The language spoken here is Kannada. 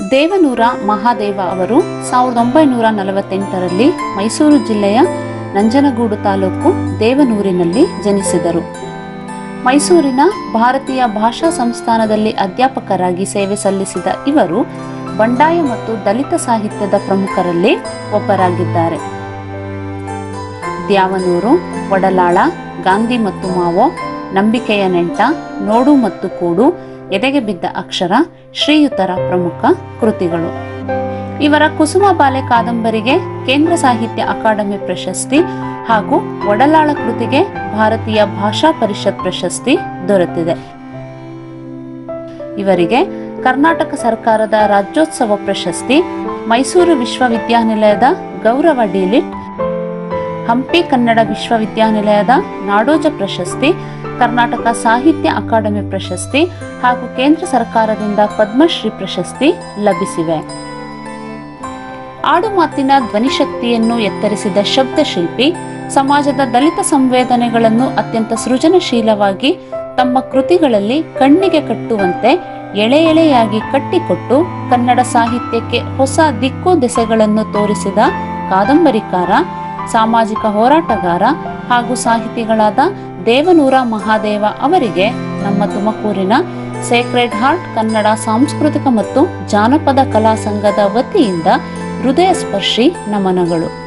ದೇವನೂರ ಮಹಾದೇವ ಅವರು ಸಾವಿರದ ಒಂಬೈನೂರ ನಲವತ್ತೆಂಟರಲ್ಲಿ ಮೈಸೂರು ಜಿಲ್ಲೆಯ ನಂಜನಗೂಡು ತಾಲೂಕು ದೇವನೂರಿನಲ್ಲಿ ಜನಿಸಿದರು ಮೈಸೂರಿನ ಭಾರತೀಯ ಭಾಷಾ ಸಂಸ್ಥಾನದಲ್ಲಿ ಅಧ್ಯಾಪಕರಾಗಿ ಸೇವೆ ಸಲ್ಲಿಸಿದ ಇವರು ಬಂಡಾಯ ಮತ್ತು ದಲಿತ ಸಾಹಿತ್ಯದ ಪ್ರಮುಖರಲ್ಲಿ ಒಬ್ಬರಾಗಿದ್ದಾರೆ ದ್ಯಾವನೂರು ಒಡಲಾಳ ಗಾಂಧಿ ಮತ್ತು ಮಾವೋ ನಂಬಿಕೆಯ ನೆಂಟ ನೋಡು ಮತ್ತು ಕೂಡು ಎದೆಗೆ ಬಿದ್ದ ಅಕ್ಷರ ಶ್ರೀಯುತರ ಪ್ರಮುಖ ಕೃತಿಗಳು ಇವರ ಕುಸುಮ ಬಾಲೆ ಕಾದಂಬರಿಗೆ ಕೇಂದ್ರ ಸಾಹಿತ್ಯ ಅಕಾಡೆಮಿ ಪ್ರಶಸ್ತಿ ಹಾಗೂ ಒಡಲಾಳ ಕೃತಿಗೆ ಭಾರತೀಯ ಭಾಷಾ ಪರಿಷತ್ ಪ್ರಶಸ್ತಿ ದೊರೆತಿದೆ ಇವರಿಗೆ ಕರ್ನಾಟಕ ಸರ್ಕಾರದ ರಾಜ್ಯೋತ್ಸವ ಪ್ರಶಸ್ತಿ ಮೈಸೂರು ವಿಶ್ವವಿದ್ಯಾನಿಲಯದ ಗೌರವ ಡಿಲಿಟ್ ಹಂಪಿ ಕನ್ನಡ ವಿಶ್ವವಿದ್ಯಾನಿಲಯದ ನಾಡೋಜ ಪ್ರಶಸ್ತಿ ಕರ್ನಾಟಕ ಸಾಹಿತ್ಯ ಅಕಾಡೆಮಿ ಪ್ರಶಸ್ತಿ ಹಾಗೂ ಕೇಂದ್ರ ಸರ್ಕಾರದಿಂದ ಪದ್ಮಶ್ರೀ ಪ್ರಶಸ್ತಿ ಲಭಿಸಿವೆ ಆಡುಮಾತಿನ ಧ್ವನಿಶಕ್ತಿಯನ್ನು ಎತ್ತರಿಸಿದ ಶಬ್ದಶಿಲ್ಪಿ ಸಮಾಜದ ದಲಿತ ಸಂವೇದನೆಗಳನ್ನು ಅತ್ಯಂತ ಸೃಜನಶೀಲವಾಗಿ ತಮ್ಮ ಕೃತಿಗಳಲ್ಲಿ ಕಣ್ಣಿಗೆ ಕಟ್ಟುವಂತೆ ಎಳೆ ಎಳೆಯಾಗಿ ಕಟ್ಟಿಕೊಟ್ಟು ಕನ್ನಡ ಸಾಹಿತ್ಯಕ್ಕೆ ಹೊಸ ದಿಕ್ಕು ದೆಸೆಗಳನ್ನು ತೋರಿಸಿದ ಕಾದಂಬರಿಕಾರ ಸಾಮಾಜಿಕ ಹೋರಾಟಗಾರ ಹಾಗೂ ಸಾಹಿತಿಗಳಾದ ದೇವನೂರ ಮಹಾದೇವ ಅವರಿಗೆ ನಮ್ಮ ತುಮಕೂರಿನ ಸೇಕ್ರೆಡ್ ಹಾರ್ಟ್ ಕನ್ನಡ ಸಾಂಸ್ಕೃತಿಕ ಮತ್ತು ಜಾನಪದ ಕಲಾ ಸಂಘದ ವತಿಯಿಂದ ಹೃದಯ ಸ್ಪರ್ಶಿ ನಮನಗಳು